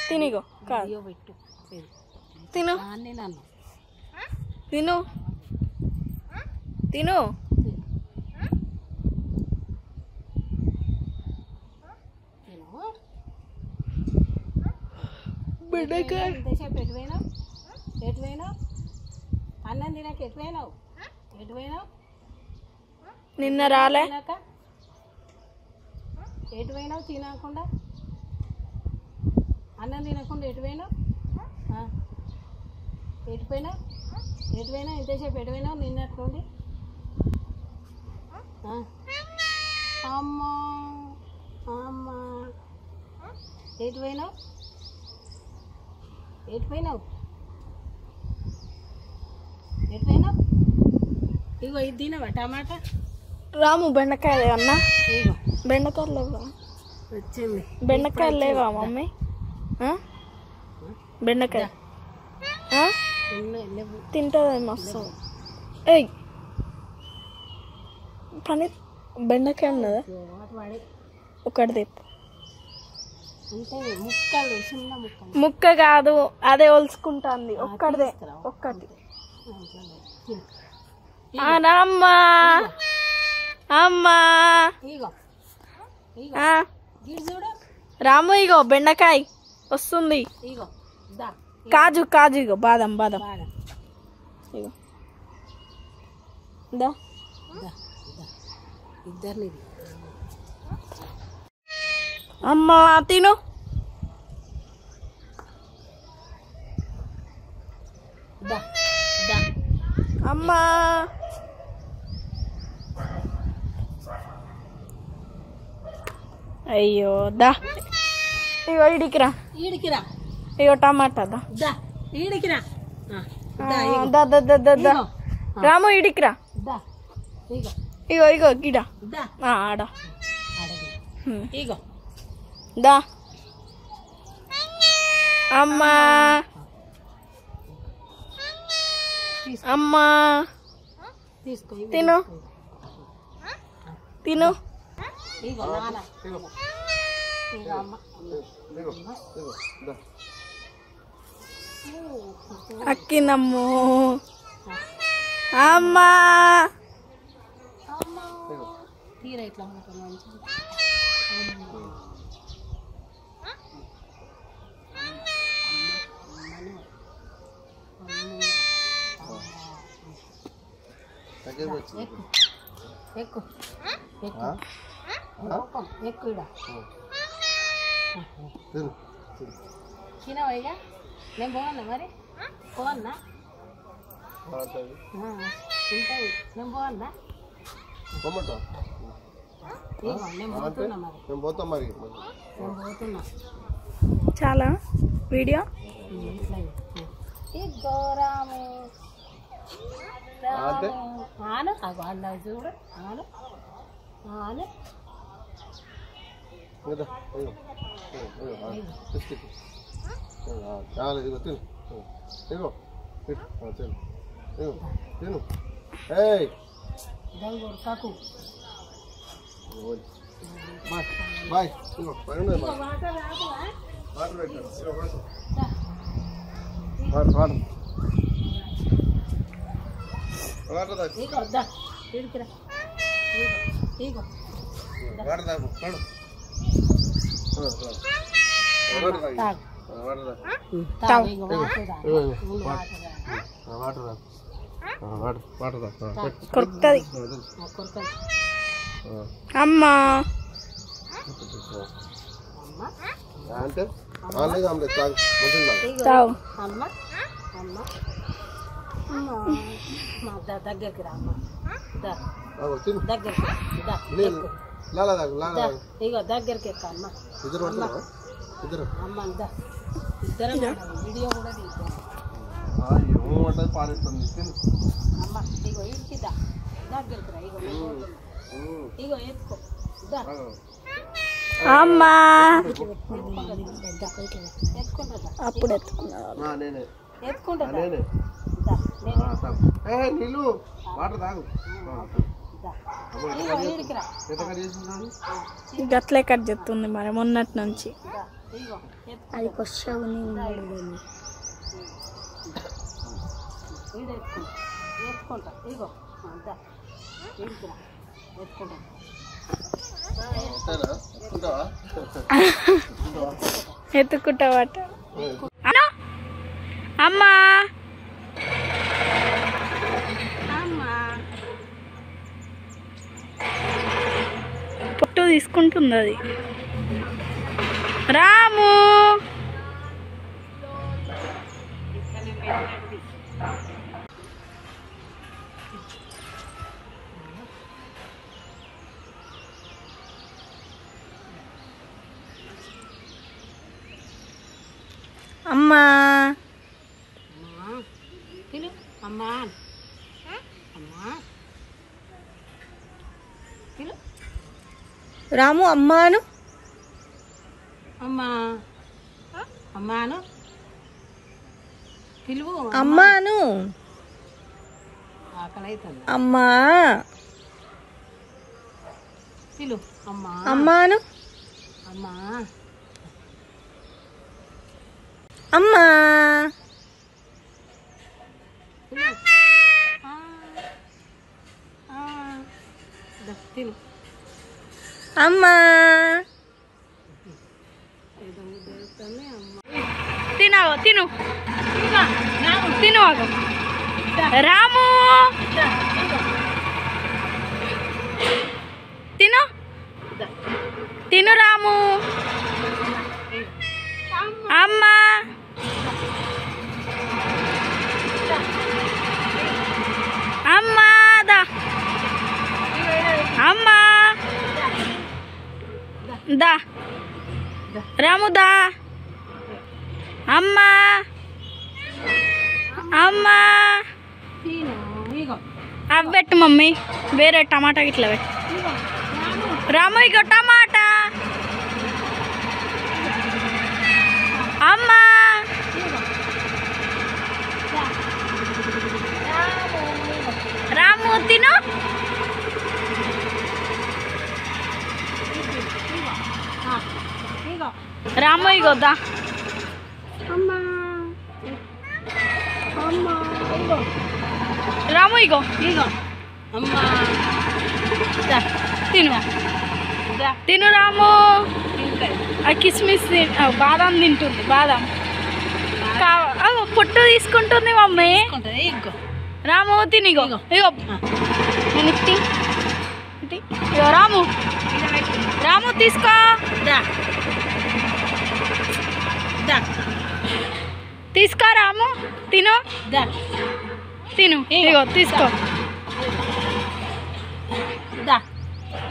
తినిగో కాదు అయ్యో పెట్టు ఇది. తిను దాన్ని నన్ను తిను తిను తిను బిడ్డకాయ ఇంతసేపు ఎటు పోయినావు ఎటు పోయినావు అన్నం తినక ఎటు పోయినావు ఎటు పోయినావు నిన్న రాలే తినక ఎటు పోయినావు తినకుండా అన్నం తినకుండా ఎటు పోయినావు ఆ. ఎటు పోయినావు ఎటు పోయినావు ఇంతసేపు ఎటు పోయినావు నిన్నట్లుండి ఆ. అమ్మా అమ్మా ఎటు పోయినావు ఎటు పోయినావు ఎటు పోయినావు ఇగో ఇది తినవా టమాటా రాము బెండకాయ అన్న ఇగో బెండకాయలు లేవా వచ్చింది బెండకాయలు లేవా మమ్మీ ఆ? బెండకాయ ఆ? ఉన్నాయి, లేవు తింటుంది మస్తు ఏయ్ పని బెండకాయ ఉన్నదా వాటి వాడి ఒకటి తెప్పు అంటే ముక్కలు చిన్న ముక్కలు ముక్క కాదు అదే ఒలుచుకుంటుంది ఒక్కటిదే ఒక్కటి తిను. ఆనా అమ్మా అమ్మా ఇగో ఇగో ఆ, గిడి చూడు రాము ఇగో బెండకాయ వస్తుంది ఇగో దా కాజు కాజు ఇగో బాదం బాదం బాగా ఇగో దా దా దా ఇద్దరిని అమ్మా తిను దా దా అమ్మా అయ్యో దా ఇగో ఇడికిరా ఈడికిరా ఇగో టమాటా దా దా ఈడికిరా ఆ, ఆ, దా ఇగో దా దా దా దా దా ఇగో రాము ఇడికిరా దా ఇగో ఇగో ఇగో గిడ దా ఆ, ఆడ అడగి హ్మ్. ఇగో దా అమ్మా తీసుకో అమ్మా తీసుకో ఇగో తిను తిను ఇగో నాన్న ఇగో అమ్మ అక్కినమ్ము అమ్మా తీర ఇట్లా ఉంటుంది మంచిగా ఎక్కు ఎక్కు ఎక్కు లోపం ఎక్కు ఇడ తినవా ఇక నేను పోవన్నా మరి పోవన్నా తింటావు నేను పోవన్నా ఇగో నేను పోతున్నా మరి మేము పోతాం మరి నేను పోతున్నా చాలా వీడియో ఇట్లా ఇగో రాము అంటే? ఆను అగో అన్నావు చూడు ఆను ఆను కదా అయ్యో బిస్కెట్ చాలా ఇదిగో తిను ఇదిగో తిను ఆ, తిను ఇదిగో తిను ఏయ్ దాని కొడుకాకు బాయ్ బాయ్ ఇదిగో పైన ఉన్నది మరి. వాటర్ రాదువా వాటర్ పెట్టాను ఇదిగో వాటర్ వాటర్ వాటర్ వాటర్ తాగు ఇగో దా ఇడికిరా ఇగో ఇగో వాటర్ తాగు పడు వాటర్ తాగు తాగు వాటర్ తాగు తాగు ఇగో వాటర్ తాగు ఇదిగో, ఇదిగో. ముందు వాటర్ తాగు వాటర్ తాగు వాటర్ వాటర్ తాగు పెట్టు కొరుకుతుంది ఆ కొరకలు అమ్మా అమ్మ అంటే ఆన్లైన్ ఆమ్లెట్ తాగు మంచిగా తాగు ఇగో తావు అమ్మ అమ్మ అమ్మ మా దా దగ్గరికి రా అమ్మ దా తాగు తిను దగ్గరికి రా. దా నేను లాలా తాగు లాలా దా తాగు ఇగో దగ్గరికి ఎక్క అమ్మ ఇద్దరు పడుతున్నావా ఇద్దరు అమ్మ దా ఇద్దరం ఉన్నాం. వీడియో కూడా తీద్దాం ఏమో అంటే పారేస్తుంది తిను అమ్మ ఇగో ఇంటికి దా దగ్గరికి రా ఇగో నేను పోతున్నా. ఉమ్. ఇగో ఎత్తుకో దా తాగు. అమ్మా ఎత్తుకుంటా దా అప్పుడు ఎత్తుకున్నారు ఆ, నేనే ఎత్తుకుంటా ఆ, దా నేనే దా నేను ఆ, తాగు. ఏ నీళ్ళు వాటర్ తాగు ఆ, తాగు. ఇగో ఈడికి రా ఎంత కట్ చేసింది గట్లే కట్ చెప్తుంది మరి మొన్నటి నుంచి దా. ఇగో ఎత్తు. అది కొచ్చగా ఈడ ఎత్తుకుంటా ఎత్తుకుంటా ఇగో ఆ, దా ఈడికి రా ఎత్తుకుంటా అంతేనా ఎత్తుకుంటావా ఎత్తుకుంటావట అను అమ్మా అమ్మా పొట్టు తీసుకుంటుంది అది రాము అమ్మా అమ్మా తిను అమ్మా అమ్మా తిను రాము అమ్మాను అమ్మా అమ్మాను పిలువు అమ్మాను ఆకలి అవుతుంది అమ్మా పిలు అమ్మా అమ్మాను అమ్మా అమ్మా పిలు ఆ, ఆ. దా, తిను అమ్మా ఏదో ఉద్దేశమే అమ్మ తినవు తిను తిను ఆగు. రాము తిను తిను రాము అమ్మా అమ్మా దా అమ్మా దా రాము దా అమ్మా అమ్మా తిను ఇగో అవి పెట్టు మమ్మీ వేరే టమాటా ఇట్లా పెట్టు ఇగో రాము రాము ఇగో టమాటా అమ్మా ఇగో దా. రాము తిను ఆ, ఇగో రాము ఇగో దా అమ్మా అమ్మా ఇగో రాము ఇగో ఇగో అమ్మా దా తిను దా తిను రాము తింటాయి ఆ కిస్మిస్ తిన్- ఆ, బాదాం తింటుంది బాదాం కావ అగో పొట్టు తీసుకుంటుంది మమ్మీ తీసుకుంటుంది ఇగో రాము తిని ఇగో ఇగో. ఇగో ఆ. నేను ఇట్టి ఇట్టి. ఇగో రాము ఇగో పెట్టు. రాము తీసుకో దా దా తీసుకో రాము తిను దా తిను ఇగో తీసుకో